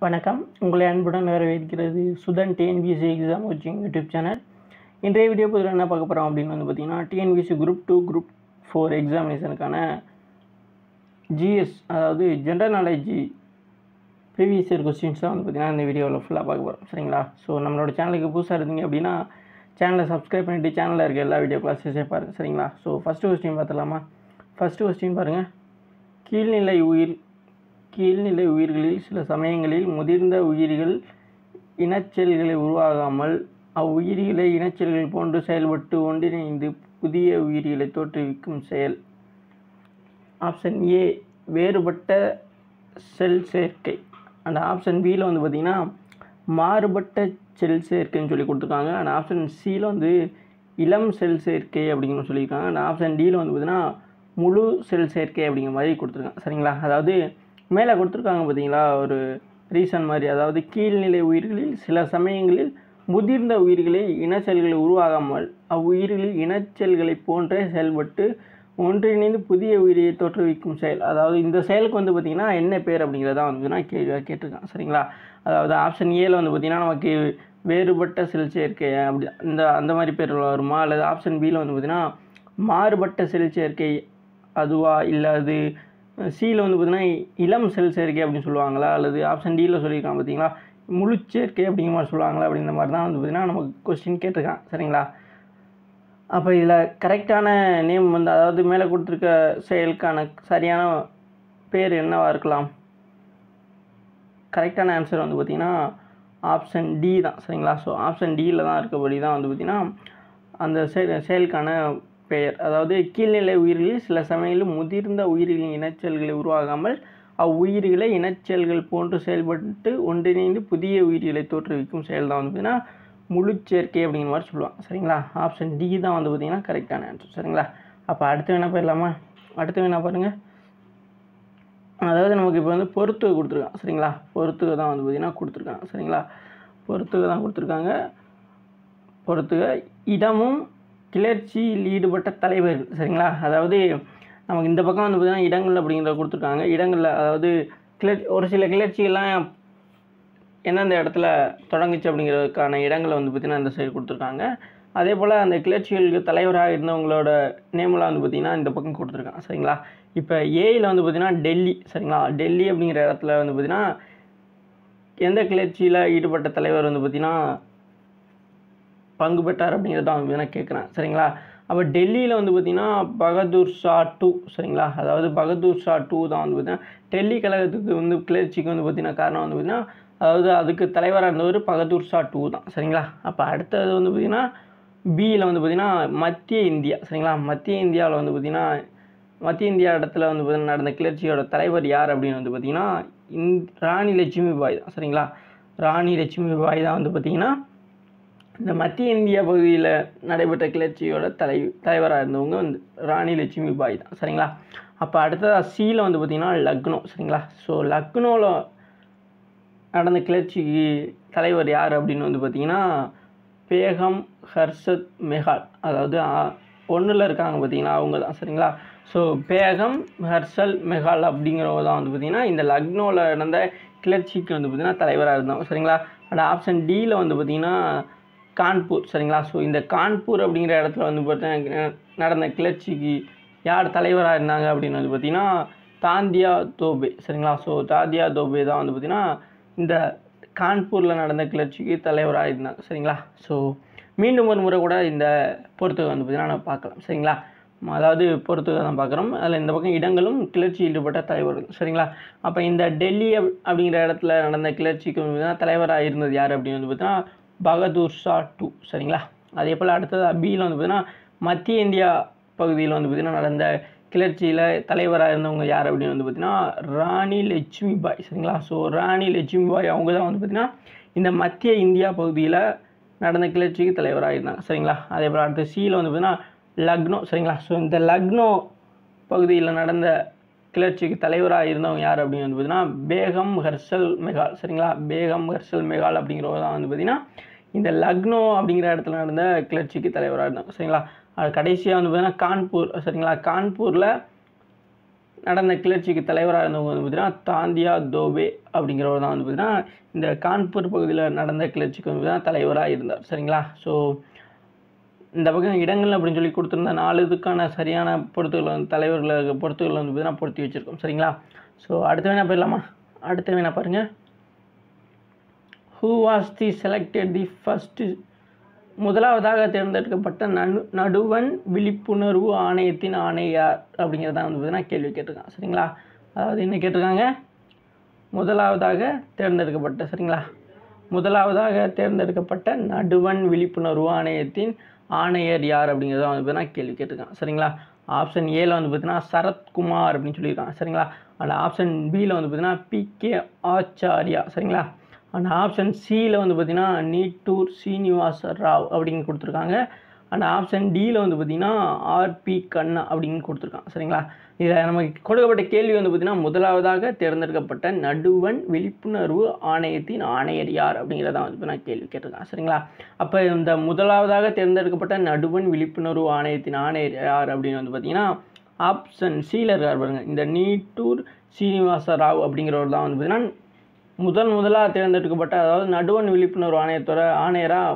வணக்கம் உங்களை அன்புடன் வரவேற்கிறது Sudhan TNPSC exam coaching YouTube channel இன்றைய வீடியோ பதில் என்ன பார்க்க போகிறோம் அப்படின்னு வந்து பார்த்தீங்கன்னா TNPSC group two group four எக்ஸாமினேஷனுக்கான ஜிஎஸ் அதாவது general knowledge previous year questions தான் வந்து பார்த்தீங்கன்னா இந்த வீடியோவில் ஃபுல்லாக பார்க்க போகிறோம் சரிங்களா ஸோ நம்மளோட சேனலுக்கு புதுசாக இருந்தீங்க அப்படின்னா சேனலை சப்ஸ்கிரைப் பண்ணிவிட்டு சேனலில் இருக்க எல்லா வீடியோ கிளாஸஸே பாருங்கள் சரிங்களா ஸோ ஃபஸ்ட்டு கொஸ்டின் பார்த்துலாமா ஃபஸ்ட்டு கொஸ்டின் பாருங்கள் கீழ்நிலை உயிர் கீழ்நிலை உயிர்களில் சில சமயங்களில் முதிர்ந்த உயிரிகள் இனச்செல்களை உருவாகாமல் அவ்வுயிரிகளை இனச்செல்கள் போன்று செயல்பட்டு ஒன்றிணைந்து புதிய உயிரிகளை தோற்றுவிக்கும் செயல் ஆப்ஷன் ஏ வேறுபட்ட செல் சேர்க்கை அந்த ஆப்ஷன் பியில் வந்து பார்த்திங்கன்னா மாறுபட்ட செல் சேர்க்கைன்னு சொல்லி கொடுத்துருக்காங்க அந்த ஆப்ஷன் சியில் வந்து இளம் செல் சேர்க்கை அப்படிங்கிற சொல்லியிருக்காங்க அந்த ஆப்ஷன் டியில் வந்து பார்த்திங்கன்னா முழு செல் சேர்க்கை அப்படிங்கிற மாதிரி கொடுத்துருக்காங்க சரிங்களா அதாவது மேலே கொடுத்துருக்காங்க பார்த்தீங்களா ஒரு ரீசன் மாதிரி அதாவது கீழ்நிலை உயிர்களில் சில சமயங்களில் முதிர்ந்த உயிர்களை இனச்செல்களை உருவாகாமல் அவ்வுயிர்களில் இனச்செல்களை போன்றே செயல்பட்டு ஒன்றிணைந்து புதிய உயிரியை தோற்றுவிக்கும் செயல் அதாவது இந்த செயலுக்கு வந்து பார்த்திங்கன்னா என்ன பேர் அப்படிங்கிறத வந்து நான் கேள்வியாக கேட்டிருக்கேன் சரிங்களா அதாவது ஆப்ஷன் ஏல வந்து பார்த்திங்கன்னா நமக்கு வேறுபட்ட செல் சேர்க்கை அப்படி இந்த அந்த மாதிரி பேர் வருமா அல்லது ஆப்ஷன் பியில் வந்து பார்த்திங்கன்னா மாறுபட்ட செல் சேர்க்கை அதுவா இல்லை அது சியில் வந்து பார்த்திங்கன்னா இளம் செல் சேர்க்கை அப்படின்னு சொல்லுவாங்களா அல்லது ஆப்ஷன் டியில் சொல்லியிருக்காங்க பார்த்தீங்களா முழு சேர்க்கை அப்படிங்கிற மாதிரி சொல்லுவாங்களா அப்படிங்கிற மாதிரி தான் வந்து பார்த்திங்கன்னா நமக்கு கொஸ்டின் கேட்டிருக்கான் சரிங்களா அப்போ இதில் கரெக்டான நேம் வந்து அதாவது மேலே கொடுத்துருக்க செயலுக்கான சரியான பேர் என்னவாக இருக்கலாம் கரெக்டான ஆன்சர் வந்து பார்த்திங்கன்னா ஆப்ஷன் டி தான் சரிங்களா ஸோ ஆப்ஷன் டியில் தான் இருக்கபடி தான் வந்து பார்த்திங்கன்னா அந்த செயல் செயலுக்கான பெயர் அதாவது கீழ்நிலை உயிர்களில் சில சமயங்களில் முதிர்ந்த உயிர்களின் இனச்செல்களை உருவாகாமல் அவ்வுயிர்களை இனச்செல்கள் போன்று செயல்பட்டு ஒன்றிணைந்து புதிய உயிர்களை தோற்றுவிக்கும் செயல் தான் வந்து பார்த்திங்கன்னா முழு சேர்க்கை அப்படிங்கிற மாதிரி சொல்லுவாங்க சரிங்களா ஆப்ஷன் டி தான் வந்து பார்த்திங்கன்னா கரெக்டான ஆன்சர் சரிங்களா அப்போ அடுத்து வேணால் போயிடலாமா அடுத்து வேணால் பாருங்கள் அதாவது நமக்கு இப்போ வந்து பொறுத்துக கொடுத்துருக்கான் சரிங்களா பொறுத்துக தான் வந்து பார்த்திங்கன்னா கொடுத்துருக்காங்க சரிங்களா பொறுத்துக தான் கொடுத்துருக்காங்க பொறுத்துக இடமும் கிளர்ச்சியில் ஈடுபட்ட தலைவர்கள் சரிங்களா அதாவது நமக்கு இந்த பக்கம் வந்து பார்த்திங்கன்னா இடங்கள் அப்படிங்கிறத கொடுத்துருக்காங்க இடங்களில் அதாவது கிளர் ஒரு சில கிளர்ச்சிகள்லாம் எந்தெந்த இடத்துல தொடங்குச்சு அப்படிங்கிறதுக்கான இடங்களை வந்து பார்த்திங்கன்னா இந்த சைடு கொடுத்துருக்காங்க அதே போல் அந்த கிளர்ச்சிகளுக்கு தலைவராக இருந்தவங்களோட நேமெலாம் வந்து பார்த்திங்கன்னா இந்த பக்கம் கொடுத்துருக்காங்க சரிங்களா இப்போ ஏயில் வந்து பார்த்திங்கன்னா டெல்லி சரிங்களா டெல்லி அப்படிங்கிற இடத்துல வந்து பார்த்திங்கன்னா எந்த கிளர்ச்சியில் ஈடுபட்ட தலைவர் வந்து பார்த்திங்கன்னா பங்கு பெற்றார் அப்படிங்கிறத வந்து நான் கேட்குறேன் சரிங்களா அப்போ டெல்லியில் வந்து பார்த்திங்கன்னா பகதூர் ஷா டூ சரிங்களா அதாவது பகதூர் ஷா டூ தான் வந்து பார்த்திங்கன்னா டெல்லி கழகத்துக்கு வந்து கிளர்ச்சிக்கு வந்து பார்த்திங்கன்னா காரணம் வந்து பார்த்திங்கன்னா அதாவது அதுக்கு தலைவராக இருந்தவர் பகதூர் ஷா டூ தான் சரிங்களா அப்போ அடுத்தது வந்து பார்த்திங்கன்னா பியில் வந்து பார்த்திங்கன்னா மத்திய இந்தியா சரிங்களா மத்திய இந்தியாவில் வந்து பார்த்திங்கன்னா மத்திய இந்தியா இடத்துல வந்து பார்த்திங்கன்னா நடந்த கிளர்ச்சியோட தலைவர் யார் அப்படின்னு வந்து பார்த்திங்கன்னா இந் ராணி லட்சுமி பாய் தான் சரிங்களா ராணி லட்சுமி பாய் தான் வந்து பார்த்திங்கன்னா இந்த மத்திய இந்தியா பகுதியில் நடைபெற்ற கிளர்ச்சியோட தலை தலைவராக இருந்தவங்க வந்து ராணி லட்சுமி பாய் தான் சரிங்களா அப்போ அடுத்ததாக சியில் வந்து பார்த்திங்கன்னா லக்னோ சரிங்களா ஸோ லக்னோவில் நடந்த கிளர்ச்சிக்கு தலைவர் யார் அப்படின்னு வந்து பார்த்திங்கன்னா பேகம் ஹர்ஷத் மெஹால் அதாவது ஒன்றில் இருக்காங்க பார்த்தீங்களா அவங்க தான் சரிங்களா ஸோ பேகம் ஹர்ஷல் மெஹால் அப்படிங்கிறவங்க தான் வந்து பார்த்திங்கன்னா இந்த லக்னோவில் நடந்த கிளர்ச்சிக்கு வந்து பார்த்திங்கன்னா தலைவராக இருந்தவங்க சரிங்களா அந்த ஆப்ஷன் டியில் வந்து பார்த்திங்கன்னா கான்பூர் சரிங்களா ஸோ இந்த கான்பூர் அப்படிங்கிற இடத்துல வந்து பார்த்தீங்கன்னா நடந்த கிளர்ச்சிக்கு யார் தலைவராக இருந்தாங்க அப்படின்னு வந்து பார்த்திங்கன்னா தாந்தியா தோபே சரிங்களா ஸோ தாந்தியா தோபே தான் வந்து பார்த்திங்கன்னா இந்த கான்பூரில் நடந்த கிளர்ச்சிக்கு தலைவராக இருந்தாங்க சரிங்களா ஸோ மீண்டும் ஒரு முறை கூட இந்த பொறுத்துகை வந்து பார்த்திங்கன்னா நம்ம பார்க்கலாம் சரிங்களா அதாவது பொறுத்துகை தான் பார்க்குறோம் அதில் இந்த பக்கம் இடங்களும் கிளர்ச்சியில் ஈடுபட்ட தலைவர்கள் சரிங்களா அப்போ இந்த டெல்லி அப்படிங்கிற இடத்துல நடந்த கிளர்ச்சிக்கு வந்து பார்த்திங்கன்னா தலைவராக இருந்தது யார் அப்படின்னு வந்து பார்த்தீங்கன்னா பகதூர் ஷா டூ சரிங்களா அதே போல் அடுத்தது பியில் வந்து பார்த்திங்கன்னா மத்திய இந்தியா பகுதியில் வந்து பார்த்திங்கன்னா நடந்த கிளர்ச்சியில் தலைவராக இருந்தவங்க யார் அப்படின்னு வந்து பார்த்திங்கன்னா ராணி லட்சுமி பாய் சரிங்களா ஸோ ராணி லட்சுமி பாய் அவங்க தான் வந்து பார்த்திங்கன்னா இந்த மத்திய இந்தியா பகுதியில் நடந்த கிளர்ச்சிக்கு தலைவராக இருந்தாங்க சரிங்களா அதே போல் அடுத்த சியில் வந்து பார்த்திங்கன்னா லக்னோ சரிங்களா ஸோ இந்த லக்னோ பகுதியில் நடந்த கிளர்ச்சிக்கு தலைவராக இருந்தவங்க யார் அப்படின்னு வந்து பார்த்திங்கன்னா பேகம் ஹர்ஷல் மெகால் சரிங்களா பேகம் ஹர்ஷல் மெகால் அப்படிங்கிறவங்க தான் வந்து பார்த்திங்கன்னா இந்த லக்னோ அப்படிங்கிற இடத்துல நடந்த கிளர்ச்சிக்கு தலைவராக இருந்தாங்க சரிங்களா அது கடைசியாக வந்து பார்த்திங்கன்னா கான்பூர் சரிங்களா கான்பூரில் நடந்த கிளர்ச்சிக்கு தலைவராக இருந்தவங்க வந்து பார்த்தீங்கன்னா தாந்தியா தோபே அப்படிங்கிறவர் தான் வந்து பார்த்தீங்கன்னா இந்த கான்பூர் பகுதியில் நடந்த கிளர்ச்சிக்கு வந்து பார்த்தீங்கன்னா தலைவராக இருந்தார் சரிங்களா ஸோ இந்த பக்கம் இடங்கள் அப்படின்னு சொல்லி கொடுத்துருந்த நாலு இதுக்கான சரியான பொறுத்துகளை வந்து தலைவர்களை பொறுத்துகளை வந்து பார்த்தீங்கன்னா பொருத்தி வச்சுருக்கோம் சரிங்களா ஸோ அடுத்த வேணா போயிடலாமா அடுத்த வேணா பாருங்கள் who was the selected the first முதலாவதாக தேர்ந்தெடுக்கப்பட்ட நடு நடுவன் விழிப்புணர்வு ஆணையத்தின் ஆணையார் அப்படிங்கிறத வந்து பார்த்தீங்கன்னா கேள்வி கேட்டிருக்காங்க சரிங்களா அதாவது என்ன கேட்டிருக்காங்க முதலாவதாக தேர்ந்தெடுக்கப்பட்ட சரிங்களா முதலாவதாக தேர்ந்தெடுக்கப்பட்ட நடுவன் விழிப்புணர்வு ஆணையத்தின் ஆணையர் யார் அப்படிங்கிறத வந்து பார்த்தீங்கன்னா கேள்வி கேட்டிருக்காங்க சரிங்களா ஆப்ஷன் ஏல வந்து பார்த்தீங்கன்னா சரத்குமார் அப்படின்னு சொல்லியிருக்காங்க சரிங்களா அண்ட் ஆப்ஷன் பியில் வந்து பார்த்தீங்கன்னா பிகே ஆச்சாரியா சரிங்களா அண்ட் ஆப்ஷன் சியில் வந்து பார்த்தீங்கன்னா நீட்டூர் சீனிவாச ராவ் அப்படின்னு கொடுத்துருக்காங்க அண்ட் ஆப்ஷன் டியில் வந்து பார்த்தீங்கன்னா ஆர்பி கண்ணா அப்படின்னு கொடுத்துருக்காங்க சரிங்களா இதில் நமக்கு கொடுக்கப்பட்ட கேள்வி வந்து பார்த்தீங்கன்னா முதலாவதாக தேர்ந்தெடுக்கப்பட்ட நடுவன் விழிப்புணர்வு ஆணையத்தின் ஆணையர் யார் அப்படிங்கிறத வந்து நான் கேள்வி கேட்டிருக்கேன் சரிங்களா அப்போ இந்த முதலாவதாக தேர்ந்தெடுக்கப்பட்ட நடுவன் விழிப்புணர்வு ஆணையத்தின் ஆணையர் யார் அப்படின்னு வந்து பார்த்தீங்கன்னா ஆப்ஷன் சியில் இருக்கார் பாருங்க இந்த நீட்டூர் சீனிவாச ராவ் அப்படிங்கிறவர் தான் வந்து பார்த்தீங்கன்னா முதன் முதலாக தேர்ந்தெடுக்கப்பட்ட அதாவது நடுவன் விழிப்புணர்வு ஆணையத்தோட ஆணையராக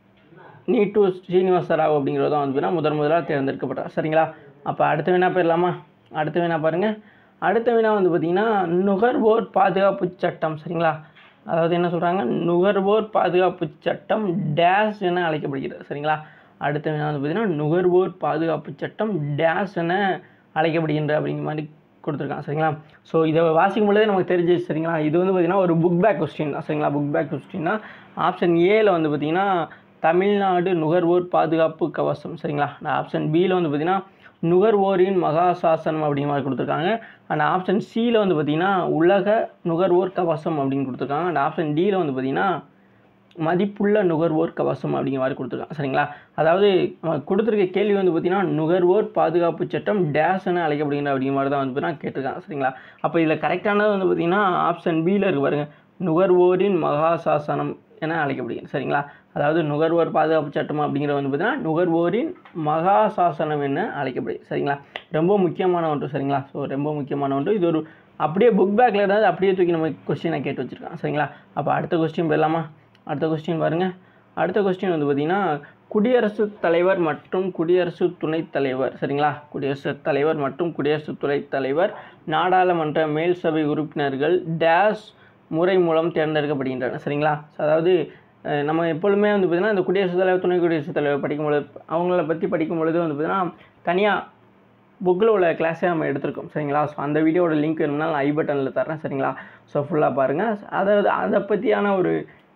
நீட்டு ஸ்ரீனிவாச ராவ் அப்படிங்கிறது தான் வந்து பார்த்தீங்கன்னா முதன் முதலாக தேர்ந்தெடுக்கப்பட்டார் சரிங்களா அப்போ அடுத்த வினா போயிடலாமா அடுத்த வினா பாருங்கள் அடுத்த வினா வந்து பார்த்திங்கன்னா நுகர்வோர் பாதுகாப்பு சட்டம் சரிங்களா அதாவது என்ன சொல்கிறாங்க நுகர்வோர் பாதுகாப்பு சட்டம் டேஷ் என அழைக்கப்படுகிறது சரிங்களா அடுத்த வினா வந்து பார்த்திங்கன்னா நுகர்வோர் பாதுகாப்பு சட்டம் டேஷ் என அழைக்கப்படுகின்ற அப்படிங்கிற மாதிரி கொடுத்துருக்காங்க சரிங்களா ஸோ இதை வாசிக்கும் பொழுதே நமக்கு தெரிஞ்சிச்சு சரிங்களா இது வந்து பார்த்திங்கன்னா ஒரு புக் பேக் கொஸ்டின் தான் சரிங்களா புக் பேக் கொஸ்டின் தான் ஆப்ஷன் ஏல வந்து பார்த்திங்கன்னா தமிழ்நாடு நுகர்வோர் பாதுகாப்பு கவசம் சரிங்களா ஆப்ஷன் பியில் வந்து பார்த்திங்கன்னா நுகர்வோரின் மகாசாசனம் அப்படிங்கிற மாதிரி கொடுத்துருக்காங்க அண்ட் ஆப்ஷன் சியில் வந்து பார்த்திங்கன்னா உலக நுகர்வோர் கவசம் அப்படின்னு கொடுத்துருக்காங்க அண்ட் ஆப்ஷன் டியில் வந்து பார்த்திங்கன்னா மதிப்புள்ள நுகர்வோர் கவசம் அப்படிங்கிற மாதிரி கொடுத்துருக்காங்க சரிங்களா அதாவது நம்ம கொடுத்துருக்க கேள்வி வந்து பார்த்திங்கன்னா நுகர்வோர் பாதுகாப்பு சட்டம் டேஷ் என அழைக்கப்படுகின்ற அப்படிங்கிற மாதிரி தான் வந்து பார்த்தீங்கன்னா கேட்டிருக்காங்க சரிங்களா அப்போ இதில் கரெக்டானது வந்து பார்த்திங்கன்னா ஆப்ஷன் பியில் இருக்கு பாருங்க நுகர்வோரின் மகாசாசனம் என அழைக்கப்படுகிறது சரிங்களா அதாவது நுகர்வோர் பாதுகாப்பு சட்டம் அப்படிங்கிறது வந்து பார்த்திங்கன்னா நுகர்வோரின் மகாசாசனம் என அழைக்கப்படுது சரிங்களா ரொம்ப முக்கியமான ஒன்று சரிங்களா ஸோ ரொம்ப முக்கியமான ஒன்று இது ஒரு அப்படியே புக் பேக்கில் இருந்தால் அப்படியே தூக்கி நம்ம கொஸ்டினை கேட்டு வச்சுருக்கான் சரிங்களா அப்போ அடுத்த கொஸ்டின் போயிடலாமா அடுத்த கொஸ்டின் பாருங்கள் அடுத்த கொஸ்டின் வந்து பார்த்திங்கன்னா குடியரசுத் தலைவர் மற்றும் குடியரசு துணைத் தலைவர் சரிங்களா குடியரசுத் தலைவர் மற்றும் குடியரசு துணைத் தலைவர் நாடாளுமன்ற மேல் சபை உறுப்பினர்கள் டேஷ் முறை மூலம் தேர்ந்தெடுக்கப்படுகின்றனர் சரிங்களா அதாவது அஹ், நம்ம எப்பொழுதுமே வந்து பார்த்திங்கன்னா இந்த குடியரசுத் தலைவர் துணை குடியரசுத் தலைவர் படிக்கும் பொழுது அவங்கள பற்றி படிக்கும் பொழுது வந்து பார்த்திங்கன்னா தனியாக புக்கில் உள்ள கிளாஸே நம்ம எடுத்திருக்கோம் சரிங்களா ஸோ அந்த வீடியோட லிங்க் வேணும்னா நான் ஐ பட்டனில் தரேன் சரிங்களா ஸோ ஃபுல்லாக பாருங்கள் அதாவது அதை பற்றியான ஒரு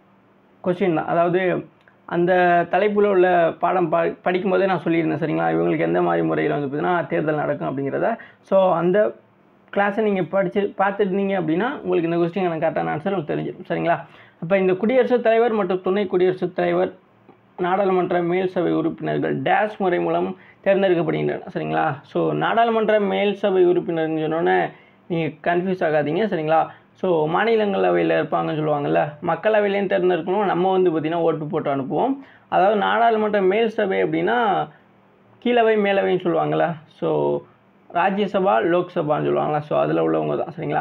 கொஷின் தான் அதாவது அந்த தலைப்பில் உள்ள பாடம் ப படிக்கும்போதே நான் சொல்லியிருந்தேன் சரிங்களா இவங்களுக்கு எந்த மாதிரி முறையில் வந்து பார்த்தீங்கன்னா தேர்தல் நடக்கும் அப்படிங்கிறத ஸோ அந்த கிளாஸை நீங்கள் படித்து பார்த்துருந்தீங்க அப்படின்னா உங்களுக்கு இந்த கொஸ்டின் கரெக்டான ஆன்சர் உங்களுக்கு தெரிஞ்சிடும் சரிங்களா அப்போ இந்த குடியரசுத் தலைவர் மற்றும் துணை குடியரசுத் தலைவர் நாடாளுமன்ற மேல் சபை உறுப்பினர்கள் டேஷ் முறை மூலம் தேர்ந்தெடுக்கப்படுகின்றனர் சரிங்களா ஸோ நாடாளுமன்ற மேல் சபை உறுப்பினர்னு சொன்னோன்னே நீங்கள் கன்ஃபியூஸ் ஆகாதீங்க சரிங்களா ஸோ மாநிலங்களவையில் இருப்பாங்கன்னு சொல்லுவாங்கள்ல மக்களவையிலையும் தேர்ந்தெடுக்கணும் நம்ம வந்து பார்த்திங்கன்னா ஓட்டு போட்டு அனுப்புவோம் அதாவது நாடாளுமன்ற மேல் சபை அப்படின்னா கீழவை மேலவைன்னு சொல்லுவாங்கள்ல ஸோ ராஜ்யசபா லோக்சபான்னு சொல்லுவாங்களா ஸோ அதில் உள்ளவங்க தான் சரிங்களா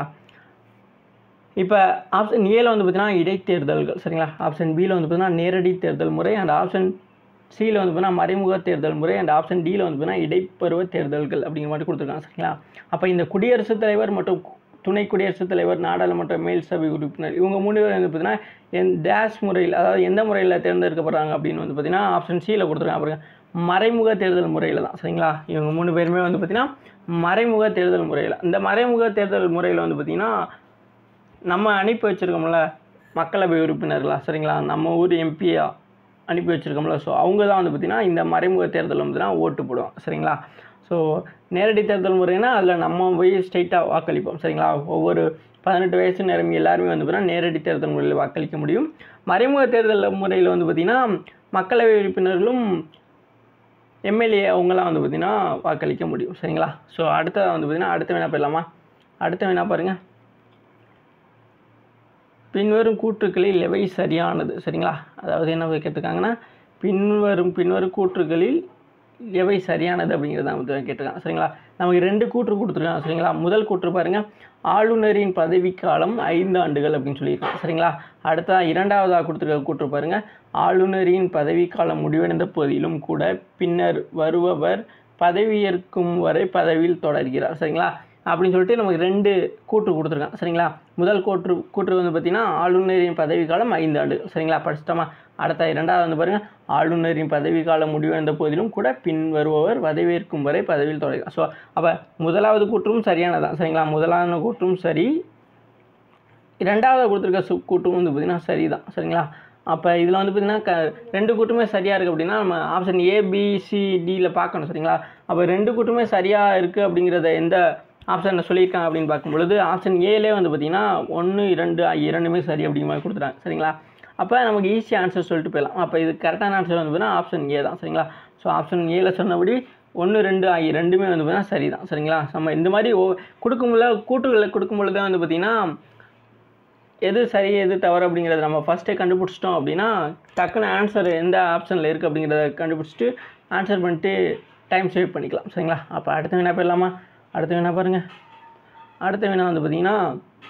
இப்போ ஆப்ஷன் ஏல வந்து பார்த்தீங்கன்னா இடைத்தேர்தல்கள் சரிங்களா ஆப்ஷன் பியில் வந்து பார்த்தீங்கன்னா நேரடி தேர்தல் முறை அண்ட் ஆப்ஷன் சியில் வந்து பார்த்தீங்கன்னா மறைமுக தேர்தல் முறை அண்ட் ஆப்ஷன் டியில் வந்து பார்த்தீங்கன்னா இடைப்பருவ தேர்தல்கள் அப்படிங்கிற மாதிரி கொடுத்துருக்காங்க சரிங்களா அப்போ இந்த குடியரசுத் தலைவர் மற்றும் கு- துணை குடியரசுத் தலைவர் நாடாளுமன்ற மேல் சபை உறுப்பினர் இவங்க மூணு பேர் வந்து பார்த்தீங்கன்னா என் டேஷ் முறையில் அதாவது எந்த முறையில் தேர்ந்தெடுக்கப்படுறாங்க அப்படின்னு வந்து பார்த்தீங்கன்னா ஆப்ஷன் சியில் கொடுத்துருக்காங்க பாருங்க மறைமுக தேர்தல் முறையில் தான் சரிங்களா இவங்க மூணு பேருமே வந்து பார்த்தீங்கன்னா மறைமுக தேர்தல் முறையில் இந்த மறைமுக தேர்தல் முறையில் வந்து பார்த்தீங்கன்னா நம்ம அனுப்பி வச்சுருக்கோம்ல மக்களவை உறுப்பினர்களா சரிங்களா நம்ம ஊர் எம்பியா அனுப்பி வச்சுருக்கோம்ல ஸோ அவங்க தான் வந்து பார்த்திங்கன்னா இந்த மறைமுக தேர்தல் வந்து தான் ஓட்டு போடுவாங்க சரிங்களா ஸோ நேரடி தேர்தல் முறைனா அதில் நம்ம போய் ஸ்ட்ரைட்டாக வாக்களிப்போம் சரிங்களா ஒவ்வொரு பதினெட்டு வயசு நிரம்பி எல்லாருமே வந்து பார்த்தீங்கன்னா நேரடி தேர்தல் முறையில் வாக்களிக்க முடியும் மறைமுக தேர்தல் முறையில் வந்து பார்த்திங்கன்னா மக்களவை உறுப்பினர்களும் எம்எல்ஏ அவங்களாம் வந்து பார்த்திங்கன்னா வாக்களிக்க முடியும் சரிங்களா ஸோ அடுத்ததாக வந்து பார்த்திங்கன்னா அடுத்த வேணா போயிடலாமா அடுத்த வேணா பாருங்கள் பின்வரும் கூற்றுக்களில் எவை சரியானது சரிங்களா அதாவது என்ன கேட்டிருக்காங்கன்னா பின்வரும் பின்வரும் கூற்றுகளில் எவை சரியானது அப்படிங்கிறத வந்து கேட்டிருக்காங்க சரிங்களா நமக்கு ரெண்டு கூற்று கொடுத்துருக்காங்க சரிங்களா முதல் கூற்று பாருங்கள் ஆளுநரின் பதவிக்காலம் ஐந்து ஆண்டுகள் அப்படின்னு சொல்லியிருக்காங்க சரிங்களா அடுத்த இரண்டாவதாக கொடுத்துருக்க கூற்று பாருங்கள் ஆளுநரின் பதவிக்காலம் முடிவடைந்த போதிலும் கூட பின்னர் வருபவர் பதவியேற்கும் வரை பதவியில் தொடர்கிறார் சரிங்களா அப்படின்னு சொல்லிட்டு நமக்கு ரெண்டு கூற்று கொடுத்துருக்காங்க சரிங்களா முதல் கூற்று கூற்று வந்து பார்த்திங்கன்னா ஆளுநரின் பதவிக்காலம் ஐந்து ஆண்டுகள் சரிங்களா படிச்சிட்டோமா அடுத்த இரண்டாவது வந்து பாருங்கள் ஆளுநரின் பதவிக்காலம் முடிவடைந்த போதிலும் கூட பின் வருபவர் பதவியேற்கும் வரை பதவியில் தொடர்கிறார் ஸோ அப்போ முதலாவது கூற்றும் சரியானதான் சரிங்களா முதலாவது கூற்றும் சரி இரண்டாவது கொடுத்துருக்க சு கூட்டும் வந்து பார்த்திங்கன்னா சரிதான் சரிங்களா அப்போ இதில் வந்து பார்த்திங்கன்னா க ரெண்டு கூட்டுமே சரியாக இருக்குது அப்படின்னா நம்ம ஆப்ஷன் ஏ பி சி டியில் பார்க்கணும் சரிங்களா அப்போ ரெண்டு கூட்டுமே சரியாக இருக்குது அப்படிங்கிறத எந்த ஆப்ஷனில் சொல்லியிருக்காங்க அப்படின்னு பார்க்கும்பொழுது ஆப்ஷன் ஏலே வந்து பார்த்திங்கன்னா ஒன்று இரண்டு ஆகிய இரண்டுமே சரி அப்படிங்கிற மாதிரி கொடுத்துட்டாங்க சரிங்களா அப்போ நமக்கு ஈஸி ஆன்சர் சொல்லிட்டு போயிடலாம் அப்போ இது கரெக்டான ஆன்சர் வந்து பார்த்தீங்கன்னா ஆப்ஷன் ஏ தான் சரிங்களா ஸோ ஆப்ஷன் ஏல சொன்னபடி ஒன்று ரெண்டு ஆகிய ரெண்டுமே வந்து பார்த்தீங்கன்னா சரி தான் சரிங்களா நம்ம இந்த மாதிரி ஓ கொடுக்கும்போது கூட்டுகளை கொடுக்கும் பொழுது வந்து பார்த்திங்கன்னா எது சரி எது தவறு அப்படிங்கிறத நம்ம ஃபஸ்ட்டே கண்டுபிடிச்சிட்டோம் அப்படின்னா டக்குன்னு ஆன்சர் எந்த ஆப்ஷனில் இருக்குது அப்படிங்கிறத கண்டுபிடிச்சிட்டு ஆன்சர் பண்ணிட்டு டைம் சேவ் பண்ணிக்கலாம் சரிங்களா அப்போ அடுத்த வினா போயிடலாமா அடுத்த வினா பாருங்கள் அடுத்த வினா வந்து பார்த்திங்கன்னா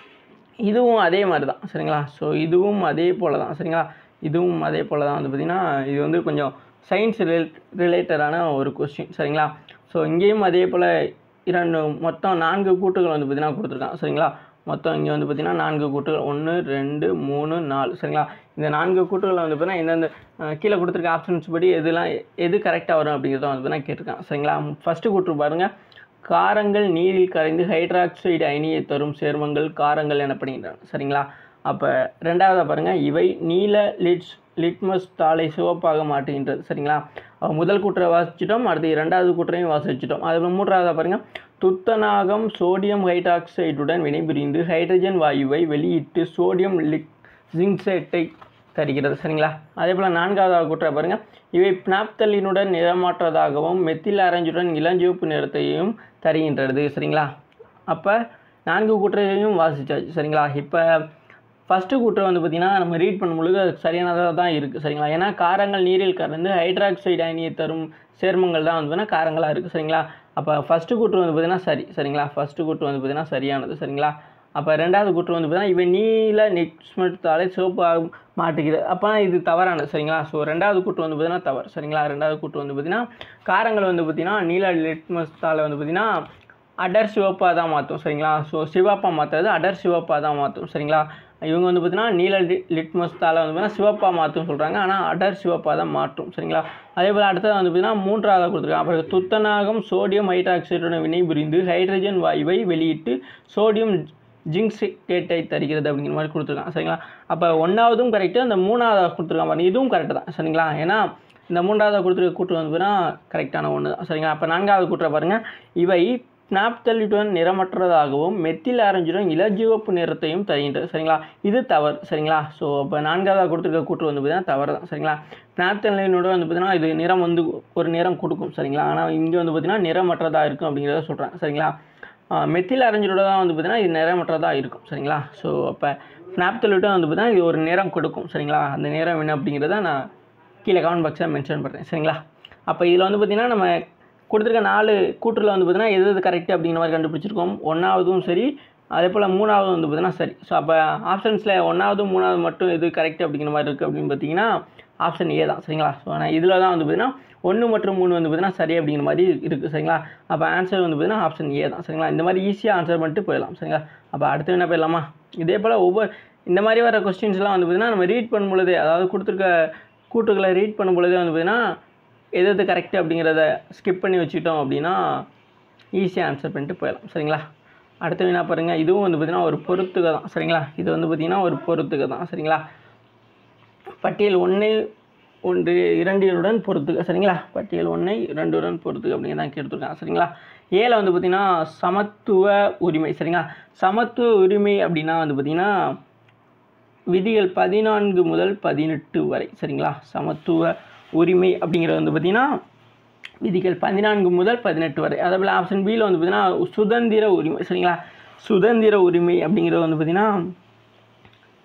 இதுவும் அதே மாதிரி தான் சரிங்களா ஸோ இதுவும் அதே போல் தான் சரிங்களா இதுவும் அதே போல் தான் வந்து பார்த்திங்கன்னா இது வந்து கொஞ்சம் சயின்ஸ் ரிலேட் ரிலேட்டடான ஒரு கொஸ்டின் சரிங்களா ஸோ இங்கேயும் அதே போல் இரண்டு மொத்தம் நான்கு கூட்டுகள் வந்து பார்த்திங்கன்னா கொடுத்துருக்கான் சரிங்களா மொத்தம் இங்கே வந்து பார்த்திங்கன்னா நான்கு கூட்டுகள் ஒன்று ரெண்டு மூணு நாலு சரிங்களா இந்த நான்கு கூட்டுகளை வந்து பார்த்திங்கன்னா இந்தந்த அஹ், கீழே கொடுத்துருக்க ஆப்ஷன்ஸ் படி எதுலாம் எது கரெக்டாக வரும் அப்படிங்கிறத வந்து பார்த்திங்கன்னா கேட்டிருக்கான் சரிங்களா ஃபஸ்ட்டு கூட்டு பாருங்கள் காரங்கள் நீரில் கரைந்து ஹைட்ராக்சைடு அயனியை தரும் சேர்மங்கள் காரங்கள் எனப்படுகின்றன சரிங்களா அப்போ ரெண்டாவதாக பாருங்கள் இவை நீல லிட்ஸ் லிட்மஸ் தாளை சிவப்பாக மாற்றுகின்றது சரிங்களா அப்ப முதல் கூற்றை வாசிச்சிட்டோம் அடுத்து இரண்டாவது கூற்றையும் வாசிச்சிட்டோம் அதுக்கு மூன்றாவதாக பாருங்கள் துத்தநாகம் சோடியம் ஹைட்ராக்சைடுடன் வினைபுரிந்து ஹைட்ரஜன் வாயுவை வெளியிட்டு சோடியம் லிக் ஜிங்சேட்டை தருகிறது சரிங்களா அதே போல் நான்காவதாக கூற்றை பாருங்கள் இவை பினாப்தலினுடன் நிறமாற்றதாகவும் மெத்தில் ஆரஞ்சுடன் இளஞ்சிவப்பு நிறத்தையும் தருகின்றது சரிங்களா அப்போ நான்கு கூற்றையும் வாசிச்சாச்சு சரிங்களா இப்போ ஃபஸ்ட்டு கூற்றை வந்து பார்த்திங்கன்னா நம்ம ரீட் பண்ணும்பொழுது அது சரியானதாக தான் இருக்குது சரிங்களா ஏன்னா காரங்கள் நீரில் கலந்து ஹைட்ராக்சைடு அயனியை தரும் சேர்மங்கள் தான் வந்து பார்த்தீங்கன்னா காரங்களாக இருக்குது சரிங்களா அப்போ ஃபஸ்ட்டு கூற்று வந்து பார்த்திங்கன்னா சரி சரிங்களா ஃபஸ்ட்டு கூற்று வந்து பார்த்திங்கன்னா சரியானது சரிங்களா அப்போ ரெண்டாவது கூற்று வந்து பார்த்தீங்கன்னா இவை நீல நிக்ஸ்மெட்டாலே சிவப்பாக மாட்டுகிறது அப்போ இது தவறானது சரிங்களா ஸோ ரெண்டாவது கூற்று வந்து பார்த்தீங்கன்னா தவறு சரிங்களா ரெண்டாவது கூற்று வந்து பார்த்திங்கன்னா காரங்கள் வந்து பார்த்திங்கன்னா நீல லிட்மஸ்தால் வந்து பார்த்திங்கன்னா அடர் சிவப்பாக தான் மாற்றும் சரிங்களா ஸோ சிவப்பாக மாற்றுறது அடர் சிவப்பாக தான் மாற்றும் சரிங்களா இவங்க வந்து பார்த்தீங்கன்னா நீல லி- லிட்மஸ் தாளை வந்து பார்த்தீங்கன்னா சிவப்பாக மாற்றும் சொல்கிறாங்க ஆனால் அடர் சிவப்பாக தான் மாற்றும் சரிங்களா அதே போல் அடுத்தது வந்து பார்த்தீங்கன்னா மூன்றாவது கொடுத்துருக்காங்க அப்புறம் துத்தநாகம் சோடியம் ஹைட்ராக்சைடுடன் வினைபுரிந்து ஹைட்ரஜன் வாயுவை வெளியிட்டு சோடியம் ஜிங்க்சிட்டேட்டை தருகிறது அப்படிங்கிற மாதிரி கொடுத்துருக்காங்க சரிங்களா அப்போ ஒன்றாவதும் கரெக்டு அந்த மூணாவது கொடுத்துருக்காங்க பாருங்க இதுவும் கரெக்டு தான் சரிங்களா ஏன்னா இந்த மூன்றாவது கொடுத்துருக்க கூற்று வந்து பார்த்தீங்கன்னா கரெக்டான ஒன்று தான் சரிங்களா அப்போ நான்காவது கூற்றை பாருங்கள் இவை நாப்தலிட்டுடன் நிறமற்றதாகவும் மெத்தில் ஆரஞ்சுடன் இளஞ்சிவப்பு நிறத்தையும் தருகின்றது சரிங்களா இது தவறு சரிங்களா ஸோ இப்போ நான்காவதாக கொடுத்துருக்க கூற்று வந்து பார்த்தீங்கன்னா தவறு தான் சரிங்களா நாப்தலினோட வந்து பார்த்தீங்கன்னா இது நிறம் வந்து ஒரு நிறம் கொடுக்கும் சரிங்களா ஆனால் இங்கே வந்து பார்த்தீங்கன்னா நிறமற்றதாக இருக்கும் அப்படிங்கிறத சொல்கிறாங்க சரிங்களா மெத்தில் ஆரஞ்சோட தான் வந்து பார்த்தீங்கன்னா இது நிறமற்றதாக இருக்கும் சரிங்களா ஸோ அப்போ நாப்தலிட்டும் வந்து பார்த்தீங்கன்னா இது ஒரு நிறம் கொடுக்கும் சரிங்களா அந்த நிறம் என்ன அப்படிங்கிறத நான் கீழே கமெண்ட் பாக்ஸில் மென்ஷன் பண்ணுறேன் சரிங்களா அப்போ இதில் வந்து பார்த்திங்கன்னா நம்ம கொடுத்துருக்க நாலு கூற்றில் வந்து பார்த்திங்கன்னா எது எது கரெக்ட் அப்படிங்கிற மாதிரி கண்டுபிடிச்சிருக்கோம் ஒன்றாவதும் சரி அதே போல் மூணாவது வந்து பார்த்திங்கன்னா சரி ஸோ அப்போ ஆப்ஷன்ஸில் ஒன்றாவது மூணாவது மட்டும் எது கரெக்ட் அப்படிங்கிற மாதிரி இருக்குது அப்படின்னு பார்த்தீங்கன்னா ஆப்ஷன் ஏ தான் சரிங்களா ஸோ ஆனால் இதில் தான் வந்து பார்த்திங்கன்னா ஒன்று மற்றும் மூணு வந்து பார்த்திங்கன்னா சரி அப்படிங்கிற மாதிரி இருக்குது சரிங்களா அப்போ ஆன்சர் வந்து பார்த்திங்கன்னா ஆப்ஷன் ஏ தான் சரிங்களா இந்த மாதிரி ஈஸியாக ஆன்சர் பண்ணிட்டு போயிடலாம் சரிங்களா அப்போ அடுத்து என்ன போயிடலாமா இதே போல் ஒவ்வொரு இந்த மாதிரி வர கொஸ்டின்ஸ்லாம் வந்து பார்த்திங்கன்னா நம்ம ரீட் பண்ணும் பொழுதே அதாவது கொடுத்துருக்க கூட்டுகளை ரீட் பண்ணும் பொழுதே வந்து பார்த்திங்கன்னா எது எது கரெக்ட் அப்படிங்கிறத ஸ்கிப் பண்ணி வச்சுக்கிட்டோம் அப்படின்னா ஈஸியாக ஆன்சர் பண்ணிட்டு போயிடலாம் சரிங்களா அடுத்த வினா பாருங்கள் இதுவும் வந்து பார்த்திங்கன்னா ஒரு பொறுத்துக தான் சரிங்களா இது வந்து பார்த்திங்கன்னா ஒரு பொறுத்துக தான் சரிங்களா பட்டியல் ஒன்று ஒன்று இரண்டினுடன் பொறுத்துக சரிங்களா பட்டியல் ஒன்றை இரண்டுடன் பொறுத்துக அப்படிங்கிறத தான் கேட்டுருக்காங்க சரிங்களா ஏல வந்து பார்த்திங்கன்னா சமத்துவ உரிமை சரிங்களா சமத்துவ உரிமை அப்படின்னா வந்து பார்த்திங்கன்னா விதிகள் பதினான்கு முதல் பதினெட்டு வரை சரிங்களா சமத்துவ உரிமை அப்படிங்கிறது வந்து பார்த்திங்கன்னா விதிகள் பதினான்கு முதல் பதினெட்டு வரை அதே போல் ஆப்ஷன் பியில் வந்து பார்த்திங்கன்னா சுதந்திர உரிமை சரிங்களா சுதந்திர உரிமை அப்படிங்கிறது வந்து பார்த்திங்கன்னா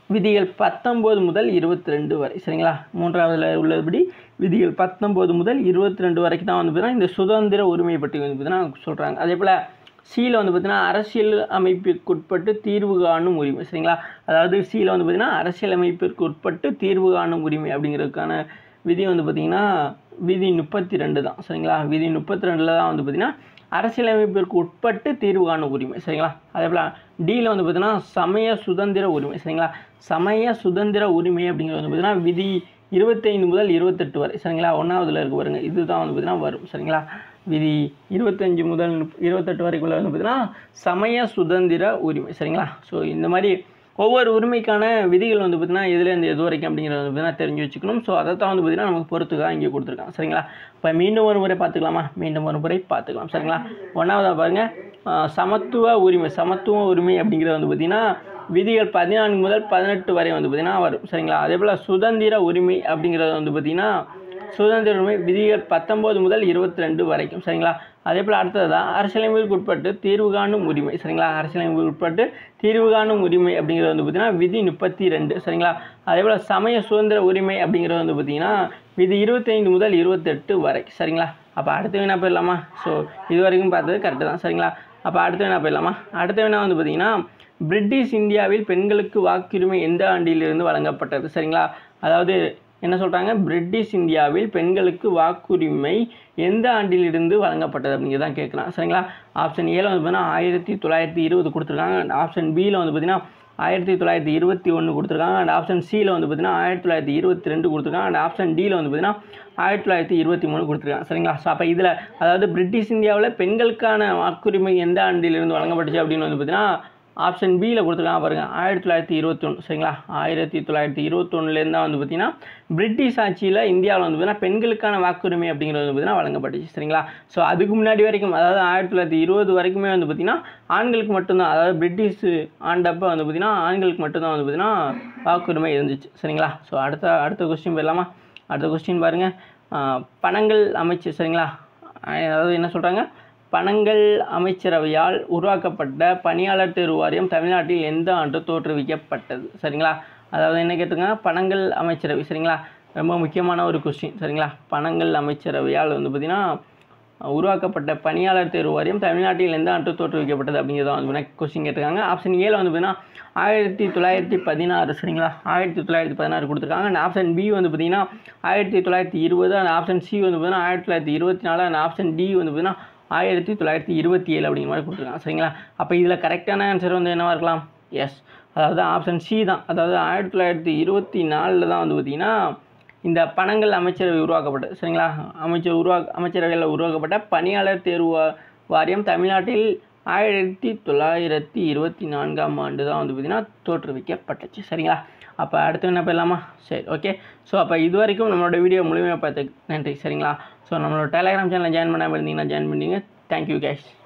விதிகள் பத்தொம்போது முதல் இருபத்தி ரெண்டு வரை சரிங்களா மூன்றாவதுல உள்ளபடி விதிகள் பத்தொம்போது முதல் இருபத்தி ரெண்டு வரைக்கும் தான் வந்து பார்த்தீங்கன்னா இந்த சுதந்திர உரிமையை பற்றி வந்து பார்த்தீங்கன்னா சொல்கிறாங்க அதே போல் சீல வந்து பார்த்தீங்கன்னா அரசியல் அமைப்பிற்குட்பட்டு தீர்வு காணும் உரிமை சரிங்களா அதாவது சீல வந்து பார்த்தீங்கன்னா அரசியல் அமைப்பிற்கு உட்பட்டு தீர்வு காணும் உரிமை அப்படிங்கிறதுக்கான விதி வந்து பார்த்திங்கன்னா விதி முப்பத்தி ரெண்டு தான் சரிங்களா விதி முப்பத்தி ரெண்டில் தான் வந்து பார்த்திங்கன்னா அரசியலமைப்பிற்கு உட்பட்டு தீர்வு காணும் உரிமை சரிங்களா அதே போல் டியில் வந்து பார்த்திங்கன்னா சமய சுதந்திர உரிமை சரிங்களா சமய சுதந்திர உரிமை அப்படிங்கிறது வந்து பார்த்திங்கன்னா விதி இருபத்தைந்து முதல் இருபத்தெட்டு வரை சரிங்களா ஒன்றாவதுல இருக்கு பாருங்க இதுதான் வந்து பார்த்திங்கன்னா வரும் சரிங்களா விதி இருபத்தஞ்சு முதல் முப்ப- இருபத்தெட்டு வரைக்குள்ள வந்து பார்த்திங்கன்னா சமய சுதந்திர உரிமை சரிங்களா ஸோ இந்த மாதிரி ஒவ்வொரு உரிமைக்கான விதிகள் வந்து பார்த்திங்கன்னா எதுலேருந்து எது வரைக்கும் அப்படிங்கிறத வந்து பார்த்திங்கன்னா தெரிஞ்சு வச்சுக்கணும் ஸோ அதை தான் வந்து பார்த்திங்கன்னா நமக்கு பொறுத்துக்காக இங்கே கொடுத்துருக்காங்க சரிங்களா இப்போ மீண்டும் ஒரு முறை பார்த்துக்கலாமா மீண்டும் ஒரு முறை பார்த்துக்கலாம் சரிங்களா ஒன்றாவதாக பாருங்கள் ஆஹ், சமத்துவ உரிமை சமத்துவ உரிமை அப்படிங்கிறது வந்து பார்த்திங்கன்னா விதிகள் பதினான்கு முதல் பதினெட்டு வரை வந்து பார்த்திங்கன்னா வரும் சரிங்களா அதே போல் சுதந்திர உரிமை அப்படிங்கிறது வந்து பார்த்திங்கன்னா சுதந்திர உரிமை விதிகள் பத்தொம்போது முதல் இருபத்தி ரெண்டு வரைக்கும் சரிங்களா அதே போல் அடுத்ததான் அரசியலமைப்புக்கு உட்பட்டு தீர்வு காணும் உரிமை சரிங்களா அரசியலமைப்புக்கு உட்பட்டு தீர்வு காணும் உரிமை அப்படிங்கிறது வந்து பார்த்திங்கன்னா விதி முப்பத்தி ரெண்டு சரிங்களா அதே போல் சமய சுதந்திர உரிமை அப்படிங்கிறது வந்து பார்த்திங்கன்னா விதி இருபத்தைந்து முதல் இருபத்தெட்டு வரை சரிங்களா அப்போ அடுத்த வேணா போயிடலாமா ஸோ இது வரைக்கும் பார்த்தது கரெக்டு தான் சரிங்களா அப்போ அடுத்த வேணா போயிடலாமா அடுத்த வேணா வந்து பார்த்திங்கன்னா பிரிட்டிஷ் இந்தியாவில் பெண்களுக்கு வாக்குரிமை எந்த ஆண்டிலிருந்து வழங்கப்பட்டது சரிங்களா அதாவது என்ன சொல்கிறாங்க பிரிட்டிஷ் இந்தியாவில் பெண்களுக்கு வாக்குரிமை எந்த ஆண்டிலிருந்து வழங்கப்பட்டது அப்படிங்கிறது தான் கேட்குறான் சரிங்களா ஆப்ஷன் ஏல வந்து பார்த்தீங்கன்னா ஆயிரத்தி தொள்ளாயிரத்தி இருபது கொடுத்துருக்காங்க அண்ட் ஆப்ஷன் பியில் வந்து பார்த்தீங்கன்னா ஆயிரத்தி தொள்ளாயிரத்தி இருபத்தி ஒன்று கொடுத்துருக்காங்க அண்ட் ஆப்ஷன் சியில் வந்து பார்த்தீங்கன்னா ஆயிரத்தி தொள்ளாயிரத்தி இருபத்தி ரெண்டு கொடுத்துருக்காங்க அண்ட் ஆப்ஷன் டியில் வந்து பார்த்தீங்கன்னா ஆயிரத்தி தொள்ளாயிரத்தி இருபத்தி மூணு கொடுத்துருக்காங்க சரிங்களா ஸோ அப்போ இதில் அதாவது பிரிட்டிஷ் இந்தியாவில் பெண்களுக்கான வாக்குரிமை எந்த ஆண்டிலிருந்து வழங்கப்பட்டுச்சு அப்படின்னு வந்து பார்த்தீங்கன்னா ஆப்ஷன் பியில் கொடுத்துருக்காங்க பாருங்கள் ஆயிரத்தி தொள்ளாயிரத்தி இருபத்தொன்று சரிங்களா ஆயிரத்தி தொள்ளாயிரத்தி இருபத்தொன்னுலேருந்து தான் வந்து பார்த்தீங்கன்னா பிரிட்டிஷ் ஆட்சியில் இந்தியாவில் வந்து பார்த்தீங்கன்னா பெண்களுக்கான வாக்குரிமை அப்படிங்கிறது வந்து பார்த்தீங்கன்னா வழங்கப்பட்டுச்சு சரிங்களா ஸோ அதுக்கு முன்னாடி வரைக்கும் அதாவது ஆயிரத்தி தொள்ளாயிரத்தி இருபது வரைக்குமே வந்து பார்த்தீங்கன்னா ஆண்களுக்கு மட்டும்தான் அதாவது பிரிட்டிஷ் ஆண்டப்போ வந்து பார்த்தீங்கன்னா ஆண்களுக்கு மட்டும்தான் வந்து பார்த்தீங்கன்னா வாக்குரிமை இருந்துச்சு சரிங்களா ஸோ அடுத்த அடுத்த கொஸ்டின் போயிடலாமா அடுத்த கொஸ்டின் பாருங்கள் பணங்கள் அமைச்சு சரிங்களா அதாவது என்ன சொல்கிறாங்க பணங்கள் அமைச்சரவையால் உருவாக்கப்பட்ட பணியாளர் தேர்வு வாரியம் தமிழ்நாட்டில் எந்த ஆண்டு தோற்றுவிக்கப்பட்டது சரிங்களா அதாவது என்ன கேட்டுங்க பணங்கள் அமைச்சரவை சரிங்களா ரொம்ப முக்கியமான ஒரு கொஸ்டின் சரிங்களா பணங்கள் அமைச்சரவையால் வந்து பார்த்திங்கன்னா உருவாக்கப்பட்ட பணியாளர் தேர்வு வாரியம் தமிழ்நாட்டில் எந்த ஆண்டு தோற்றுவிக்கப்பட்டது அப்படிங்கிறத வந்து கொஸ்டின் கேட்டிருக்காங்க ஆப்ஷன் ஏல வந்து பார்த்தீங்கன்னா ஆயிரத்தி தொள்ளாயிரத்தி பதினாறு சரிங்களா ஆயிரத்தி தொள்ளாயிரத்தி பதினாறு கொடுத்துருக்காங்க அண்ட் ஆப்ஷன் பி வந்து பார்த்தீங்கன்னா ஆயிரத்தி தொள்ளாயிரத்தி இருபது அண்ட் ஆப்ஷன் சி வந்து பார்த்தீங்கன்னா ஆயிரத்தி தொள்ளாயிரத்தி இருபத்தி நாலு அண்ட் ஆப்ஷன் டி வந்து பார்த்தீங்கன்னா ஆயிரத்தி தொள்ளாயிரத்தி இருபத்தி ஏழு அப்படிங்கிற மாதிரி கொடுத்துருக்காங்க சரிங்களா அப்போ இதில் கரெக்டான ஆன்சர் வந்து என்னவா இருக்கலாம் எஸ் அதாவது ஆப்ஷன் சி தான் அதாவது ஆயிரத்தி தொள்ளாயிரத்தி இருபத்தி நாலில் தான் வந்து பார்த்திங்கன்னா இந்த பணங்கள் அமைச்சரவை உருவாக்கப்பட்டது சரிங்களா அமைச்சர் உருவா அமைச்சரவையில் உருவாக்கப்பட்ட பணியாளர் தேர்வு வா- வாரியம் தமிழ்நாட்டில் ஆயிரத்தி தொள்ளாயிரத்தி இருபத்தி நான்காம் ஆண்டு தான் வந்து பார்த்திங்கன்னா தோற்றுவிக்கப்பட்டுச்சு சரிங்களா அப்போ அடுத்து என்ன போயிடலாமா சரி ஓகே ஸோ அப்போ இது வரைக்கும் நம்மளோட வீடியோ முழுமையாக பார்த்து நன்றி சரிங்களா ஸோ நம்மளோட டெலிகிராம் சேனலில் ஜாயின் பண்ணாமல் இருந்தீங்கன்னா ஜாயின் பண்ணிங்க தேங்க்யூ கேஷ்